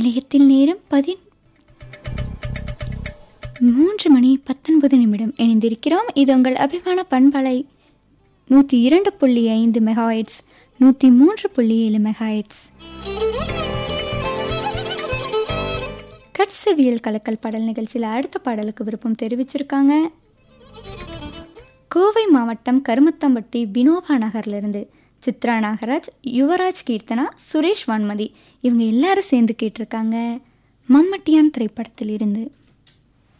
நிலையத்தில் நேரம் பதி மூன்று மணி பத்தொன்பது நிமிடம் இணைந்திருக்கிறோம் இது உங்கள் அபிமான பண்பலை நூற்றி இரண்டு புள்ளி ஐந்து மெகாஹெட்ஸ் நூற்றி மூன்று புள்ளி ஏழு மெகாஹெட்ஸ் கட்சவியல் கலக்கல் பாடல் நிகழ்ச்சியில் அடுத்த பாடலுக்கு விருப்பம் தெரிவிச்சிருக்காங்க கோவை மாவட்டம் கருமத்தம்பட்டி வினோபா நகர்லேருந்து சித்ரா நாகராஜ் யுவராஜ் கீர்த்தனா சுரேஷ் வான்மதி இவங்க எல்லாரும் சேர்ந்து கேட்டிருக்காங்க மம்மட்டியான் திரைப்படத்தில் இருந்து